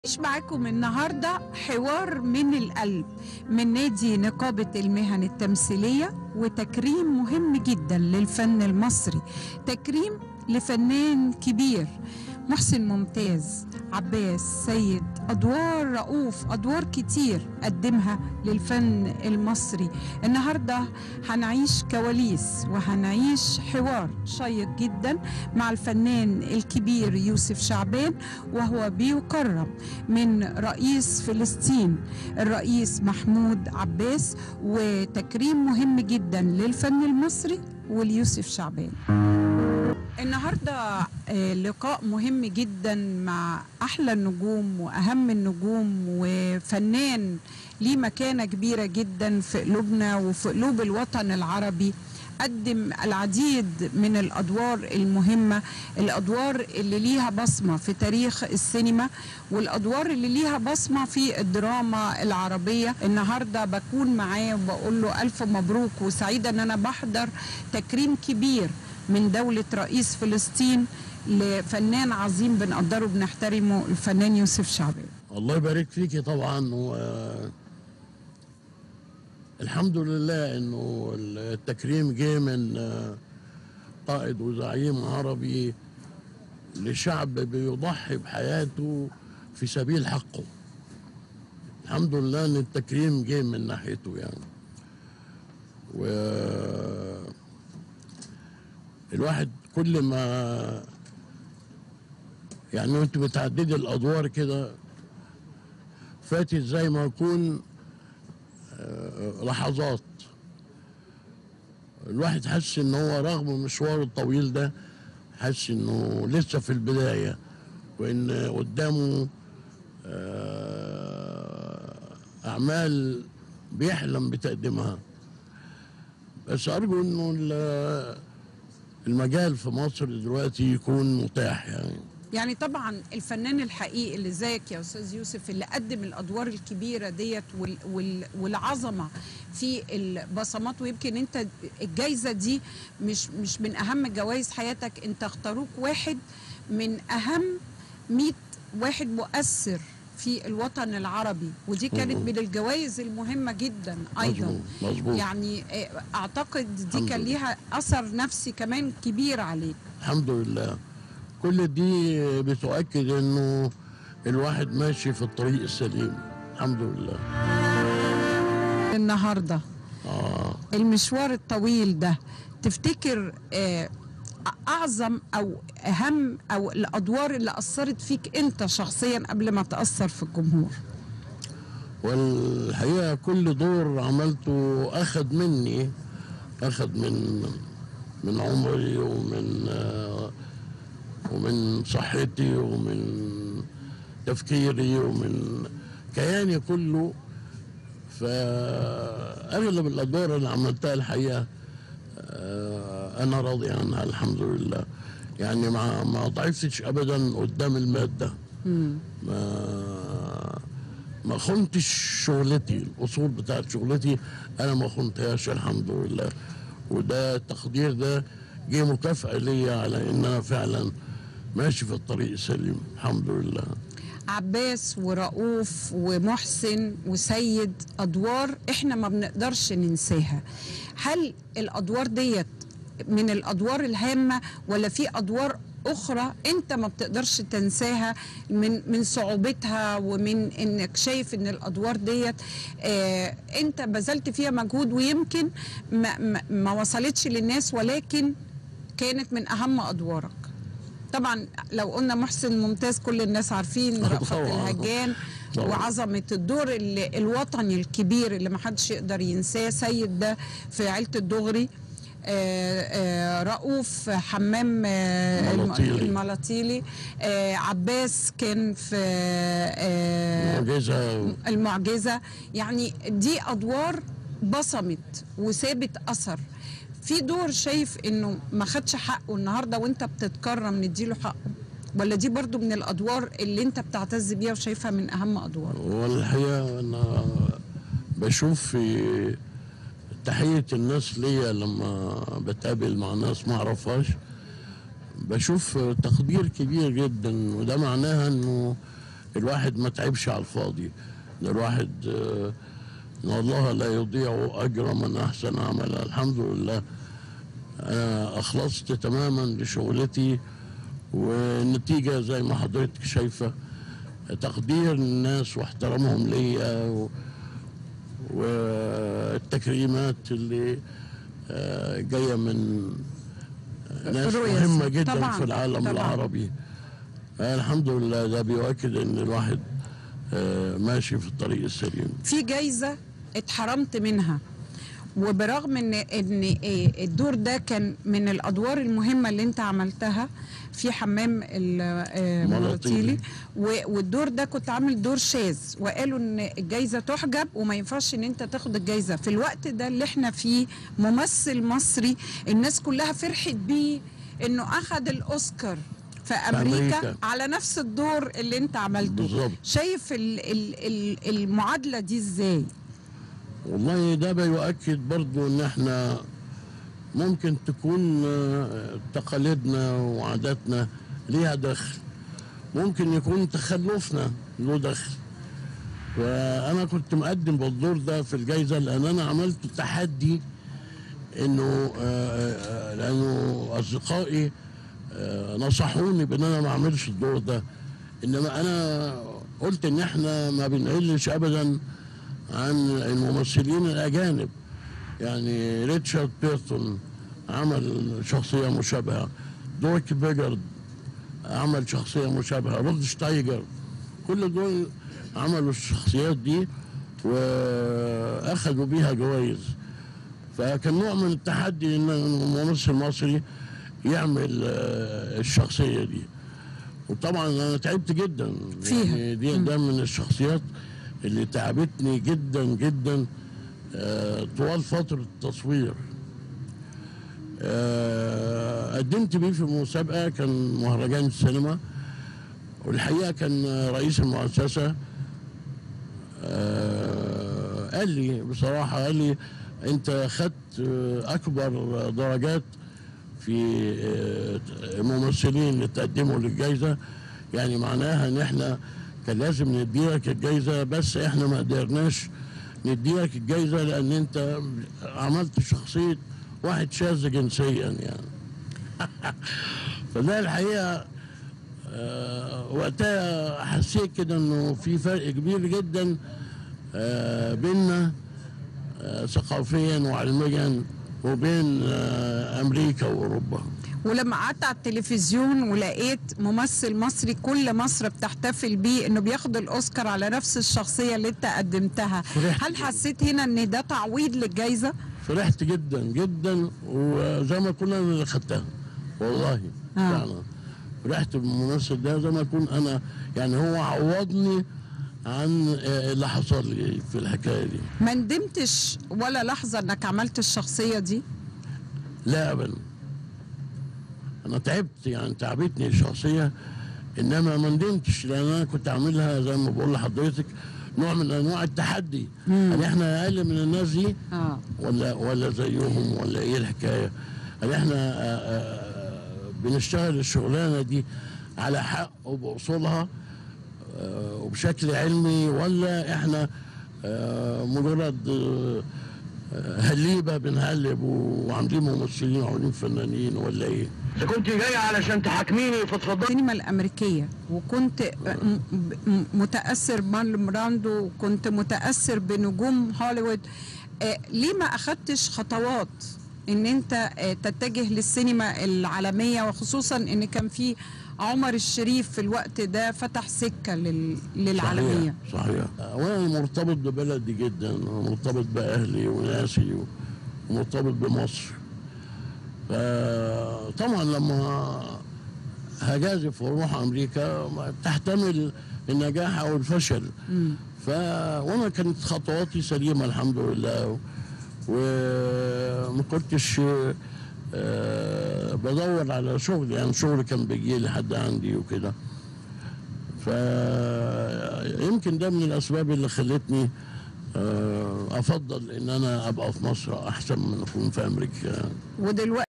مش معاكم النهاردة حوار من القلب من نادي نقابة المهن التمثيلية وتكريم مهم جدا للفن المصري تكريم لفنان كبير محسن ممتاز عباس سيد أدوار رؤوف أدوار كتير قدمها للفن المصري النهاردة هنعيش كواليس وهنعيش حوار شيق جدا مع الفنان الكبير يوسف شعبان وهو بيكرم من رئيس فلسطين الرئيس محمود عباس وتكريم مهم جدا للفن المصري وليوسف شعبان النهارده آه، لقاء مهم جدا مع احلى النجوم واهم النجوم وفنان ليه مكانه كبيره جدا في قلوبنا وفي قلوب الوطن العربي قدم العديد من الادوار المهمه الادوار اللي ليها بصمه في تاريخ السينما والادوار اللي ليها بصمه في الدراما العربيه النهارده بكون معاه وبقول له الف مبروك وسعيده ان انا بحضر تكريم كبير من دولة رئيس فلسطين لفنان عظيم بنقدره بنحترمه الفنان يوسف شعبان الله يبارك فيكي طبعا و الحمد لله انه التكريم جه من آه، قائد وزعيم عربي لشعب بيضحي بحياته في سبيل حقه الحمد لله ان التكريم جه من ناحيته يعني و الواحد كل ما يعني وانت بتعددي الادوار كده فاتت زي ما يكون آه، لحظات الواحد حس ان هو رغم مشواره الطويل ده حس انه لسه في البدايه وان قدامه آه، اعمال بيحلم بتقديمها بس ارجو انه ال- المجال في مصر دلوقتي يكون متاح يعني يعني طبعا الفنان الحقيقي اللي زيك يا استاذ يوسف اللي قدم الادوار الكبيره ديت وال وال والعظمه في البصمات ويمكن انت الجايزه دي مش مش من اهم جوائز حياتك انت اختاروك واحد من اهم 100 واحد مؤثر في الوطن العربي ودي كانت مظبوط. من الجوائز المهمة جدا ايضا مظبوط مظبوط يعني آه، اعتقد دي الحمد كان لله. ليها اثر نفسي كمان كبير عليك الحمد لله كل دي بتؤكد انه الواحد ماشي في الطريق السليم الحمد لله النهارده اه المشوار الطويل ده تفتكر آه، اعظم او اهم او الادوار اللي اثرت فيك انت شخصيا قبل ما تاثر في الجمهور والحقيقه كل دور عملته اخذ مني اخذ من من عمري ومن آه ومن صحتي ومن تفكيري ومن كياني كله فاغلب الادوار اللي عملتها الحقيقه آه، انا راضي عنها الحمد لله يعني ما ما ضعفتش ابدا قدام الماده ما ما خنتش شغلتي الاصول بتاعت شغلتي انا ما خنتهاش الحمد لله وده التقدير ده جه مكافاه ليا على ان انا فعلا ماشي في الطريق السليم الحمد لله عباس ورؤوف ومحسن وسيد ادوار احنا ما بنقدرش ننساها هل الادوار ديت من الادوار الهامه ولا في ادوار اخرى انت ما بتقدرش تنساها من من صعوبتها ومن انك شايف ان الادوار ديت آه انت بذلت فيها مجهود ويمكن ما, ما, ما وصلتش للناس ولكن كانت من اهم ادوارك طبعا لو قلنا محسن ممتاز كل الناس عارفين رأفت طبعاً. الهجان طبعاً. وعظمة الدور اللي الوطني الكبير اللي محدش يقدر ينساه سيد ده في عيلة الدغري آه، آه، رؤوف حمام آه، الم- الملاطيلي. الملاطيلي آه، عباس كان في آه، معجزه المعجزة يعني دي أدوار بصمت وسابت أثر في دور شايف إنه ما خدش حقه النهاردة وأنت بتتكرم نديله حقه ولا دي برضو من الأدوار اللي أنت بتعتز بيها وشايفها من أهم أدوار والحقيقه انا بشوف في تحيه الناس ليا لما بتقابل مع ناس ما اعرفهاش بشوف تقدير كبير جدا وده معناها انه الواحد ما تعبش على الفاضي ده الواحد آه، ان الله لا يضيع اجر من احسن عملا الحمد لله انا اخلصت تماما لشغلتي والنتيجه زي ما حضرتك شايفه تقدير الناس واحترامهم ليا و... والتكريمات اللي آه، جايه من ناس رؤية مهمه سيدي. جدا طبعاً، في العالم طبعاً. العربي آه، الحمد لله ده بيؤكد ان الواحد آه، ماشي في الطريق السليم في جايزه اتحرمت منها وبرغم ان ان إيه الدور ده كان من الادوار المهمه اللي انت عملتها في حمام المراتيلي والدور ده كنت عامل دور شاذ وقالوا ان الجايزه تحجب وما ينفعش ان انت تاخد الجايزه في الوقت ده اللي احنا فيه ممثل مصري الناس كلها فرحت بيه انه اخذ الاوسكار في امريكا, أمريكا. على نفس الدور اللي انت عملته بالظبط. شايف ال ال ال المعادله دي ازاي والله ده بيؤكد برضو ان احنا ممكن تكون آه، تقاليدنا وعاداتنا ليها دخل ممكن يكون تخلفنا له دخل وانا كنت مقدم بالدور ده في الجائزه لان انا عملت تحدي انه آه، آه، لانه اصدقائي آه، نصحوني بان انا ما اعملش الدور ده انما انا قلت ان احنا ما بنقلش ابدا عن الممثلين الاجانب يعني ريتشارد بيرتون عمل شخصيه مشابهه دورك بيجرد عمل شخصيه مشابهه رود شتايجر كل دول عملوا الشخصيات دي واخذوا بيها جوائز فكان نوع من التحدي ان الممثل المصري يعمل آه، الشخصيه دي وطبعا انا تعبت جدا فيها. يعني دي ده من الشخصيات اللي تعبتني جدا جدا آه، طوال فتره التصوير آه، قدمت بيه في مسابقه كان مهرجان السينما والحقيقه كان رئيس المؤسسه آه، قال لي بصراحه قال لي انت خدت آه، اكبر درجات في آه، الممثلين اللي تقدموا للجائزه يعني معناها ان احنا كان لازم نديلك الجائزه بس احنا ما قدرناش نديلك الجائزه لان انت عملت شخصيه واحد شاذ جنسيا يعني فده الحقيقه آه، وقتها حسيت كده انه في فرق كبير جدا آه، بيننا آه، ثقافيا وعلميا وبين آه، امريكا واوروبا ولما قعدت على التلفزيون ولقيت ممثل مصري كل مصر بتحتفل بيه انه بياخد الاوسكار على نفس الشخصيه اللي انت قدمتها فرحت هل جداً. حسيت هنا ان ده تعويض للجائزه فرحت جدا جدا وزي ما كنا انا اللي خدتها والله آه. فعلا فرحت بالممثل ده زي ما اكون انا يعني هو عوضني عن آه، اللي حصل لي في الحكايه دي ما ندمتش ولا لحظه انك عملت الشخصيه دي لا ابدا انا تعبت يعني تعبتني الشخصيه انما ما ندمتش لان انا كنت عاملها زي ما بقول لحضرتك نوع من انواع التحدي هل احنا اقل من الناس دي اه ولا ولا زيهم ولا ايه الحكايه؟ هل احنا آه، آه، بنشتغل الشغلانه دي على حق وباصولها آه، وبشكل علمي ولا احنا آه، مجرد آه، آه، هليبه بنهلب وعاملين ممثلين وعاملين فنانين ولا ايه؟ اذا كنت جاي علشان تحاكميني فاتفضلي السينما الامريكيه وكنت م- م- متاثر بمارلون براندو وكنت متاثر بنجوم هوليوود آه، ليه ما اخدتش خطوات ان انت آه، تتجه للسينما العالميه وخصوصا ان كان في عمر الشريف في الوقت ده فتح سكه لل... للعالميه صحيح صحيح وانا مرتبط ببلدي جدا ومرتبط باهلي وناسي ومرتبط بمصر فطبعا لما هجازف واروح امريكا تحتمل النجاح او الفشل ف وانا كانت خطواتي سليمه الحمد لله وما كنتش آه، بدور على شغل يعني شغل كان بيجي لي حد عندي وكده فيمكن ده من الاسباب اللي خلتني آه، افضل ان انا ابقى في مصر احسن من اكون في امريكا ودلوقتي